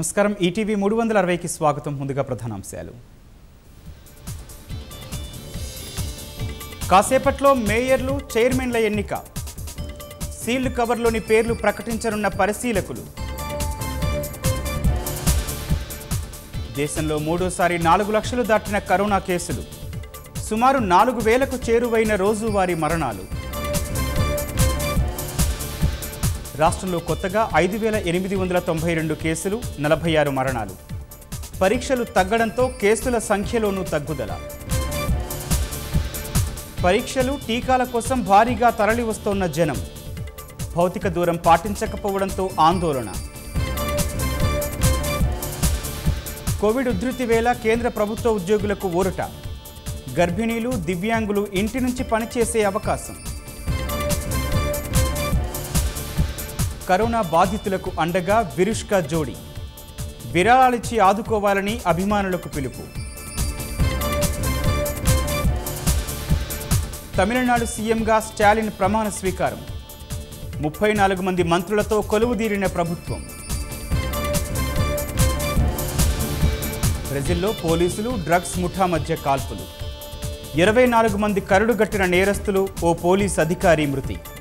నమస్కారం ఈటీవీ మూడు వందల అరవైకి స్వాగతం ముందుగా ప్రధానాంశాలు కాసేపట్లో మేయర్లు చైర్మన్ల ఎన్నిక సీల్డ్ కవర్లోని పేర్లు ప్రకటించనున్న పరిశీలకులు దేశంలో మూడోసారి నాలుగు లక్షలు దాటిన కరోనా కేసులు సుమారు నాలుగు వేలకు చేరువైన రోజువారీ మరణాలు రాష్ట్రంలో కొత్తగా ఐదు వేల ఎనిమిది వందల తొంభై రెండు కేసులు నలభై ఆరు మరణాలు పరీక్షలు తగ్గడంతో కేసుల సంఖ్యలోనూ తగ్గుదల పరీక్షలు టీకాల కోసం భారీగా తరలి వస్తోన్న జనం భౌతిక దూరం పాటించకపోవడంతో ఆందోళన కోవిడ్ ఉధృతి వేళ కేంద్ర ప్రభుత్వ ఉద్యోగులకు ఊరట గర్భిణీలు దివ్యాంగులు ఇంటి నుంచి పనిచేసే అవకాశం కరోనా బాధితులకు అండగా విరుష్క జోడి విరాళాలిచ్చి ఆదుకోవాలని అభిమానులకు పిలుపు తమిళనాడు సీఎంగా స్టాలిన్ ప్రమాణ స్వీకారం ముప్పై నాలుగు మంది మంత్రులతో కొలువుదీరిన ప్రభుత్వం బ్రెజిల్లో పోలీసులు డ్రగ్స్ ముఠా మధ్య కాల్పులు ఇరవై నాలుగు మంది కరుడుగట్టిన నేరస్తులు ఓ పోలీస్ అధికారి మృతి